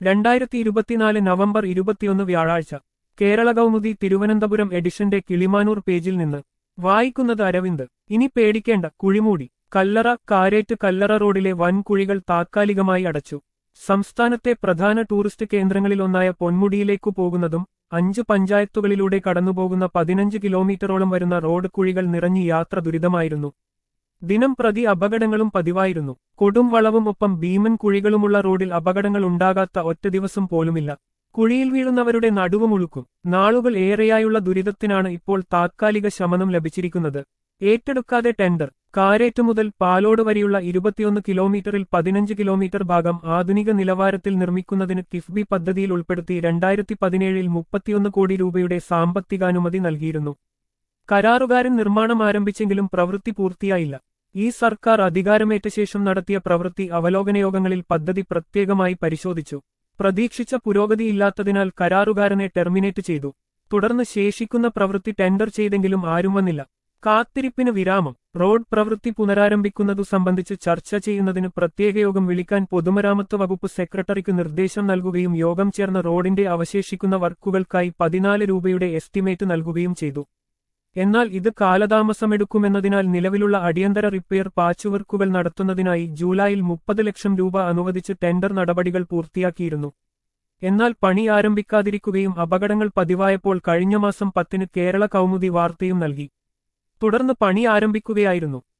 രണ്ടായിരത്തി ഇരുപത്തിനാല് നവംബർ ഇരുപത്തിയൊന്ന് വ്യാഴാഴ്ച കേരള കൗമുദി തിരുവനന്തപുരം എഡിഷന്റെ കിളിമാനൂർ പേജിൽ നിന്ന് വായിക്കുന്നത് അരവിന്ദ് ഇനി പേടിക്കേണ്ട കുഴിമൂടി കല്ലറ കാരേറ്റ് കല്ലറ റോഡിലെ വൻ കുഴികൾ താത്കാലികമായി അടച്ചു സംസ്ഥാനത്തെ പ്രധാന ടൂറിസ്റ്റ് കേന്ദ്രങ്ങളിലൊന്നായ പൊന്മുടിയിലേക്കു പോകുന്നതും അഞ്ച് പഞ്ചായത്തുകളിലൂടെ കടന്നുപോകുന്ന പതിനഞ്ച് കിലോമീറ്ററോളം വരുന്ന റോഡ് കുഴികൾ നിറഞ്ഞ് യാത്ര ദുരിതമായിരുന്നു ദിനം പ്രതി അപകടങ്ങളും പതിവായിരുന്നു കൊടും വളവും ഒപ്പം ഭീമൻ കുഴികളുമുള്ള റോഡിൽ അപകടങ്ങൾ ഉണ്ടാകാത്ത ഒറ്റ ദിവസം പോലുമില്ല കുഴിയിൽ വീഴുന്നവരുടെ നടുവുമുളുക്കും നാളുകൾ ഏറെയായുള്ള ദുരിതത്തിനാണ് ഇപ്പോൾ താത്കാലിക ശമനം ലഭിച്ചിരിക്കുന്നത് ഏറ്റെടുക്കാതെ ടെൻഡർ കാരേറ്റ് മുതൽ പാലോട് വരെയുള്ള ഇരുപത്തിയൊന്ന് കിലോമീറ്ററിൽ പതിനഞ്ച് കിലോമീറ്റർ ഭാഗം ആധുനിക നിലവാരത്തിൽ നിർമ്മിക്കുന്നതിന് കിഫ്ബി പദ്ധതിയിൽ ഉൾപ്പെടുത്തി രണ്ടായിരത്തി പതിനേഴിൽ മുപ്പത്തിയൊന്ന് കോടി രൂപയുടെ സാമ്പത്തികാനുമതി നൽകിയിരുന്നു കരാറുകാരൻ നിർമ്മാണം ആരംഭിച്ചെങ്കിലും പ്രവൃത്തി പൂർത്തിയായില്ല ഈ സർക്കാർ അധികാരമേറ്റ ശേഷം നടത്തിയ പ്രവൃത്തി അവലോകന യോഗങ്ങളിൽ പദ്ധതി പ്രത്യേകമായി പരിശോധിച്ചു പ്രതീക്ഷിച്ച പുരോഗതിയില്ലാത്തതിനാൽ കരാറുകാരനെ ടെർമിനേറ്റ് ചെയ്തു തുടർന്ന് ശേഷിക്കുന്ന പ്രവൃത്തി ടെൻഡർ ചെയ്തെങ്കിലും ആരും വന്നില്ല കാത്തിരിപ്പിന് വിരാമം റോഡ് പ്രവൃത്തി പുനരാരംഭിക്കുന്നതു സംബന്ധിച്ച് ചർച്ച ചെയ്യുന്നതിന് പ്രത്യേക യോഗം വിളിക്കാൻ പൊതുമരാമത്ത് വകുപ്പ് സെക്രട്ടറിക്ക് നിർദ്ദേശം നൽകുകയും യോഗം ചേർന്ന റോഡിന്റെ അവശേഷിക്കുന്ന വർക്കുകൾക്കായി പതിനാല് രൂപയുടെ എസ്റ്റിമേറ്റ് നൽകുകയും ചെയ്തു എന്നാൽ ഇത് കാലതാമസമെടുക്കുമെന്നതിനാൽ നിലവിലുള്ള അടിയന്തര റിപ്പയർ പാച്ച് വർക്കുകൾ നടത്തുന്നതിനായി ജൂലൈയിൽ മുപ്പത് ലക്ഷം രൂപ അനുവദിച്ച് ടെൻഡർ നടപടികൾ പൂർത്തിയാക്കിയിരുന്നു എന്നാൽ പണി ആരംഭിക്കാതിരിക്കുകയും അപകടങ്ങൾ പതിവായപ്പോൾ കഴിഞ്ഞ മാസം പത്തിന് കേരള കൗമുദി വാർത്തയും നൽകി തുടർന്ന് പണി ആരംഭിക്കുകയായിരുന്നു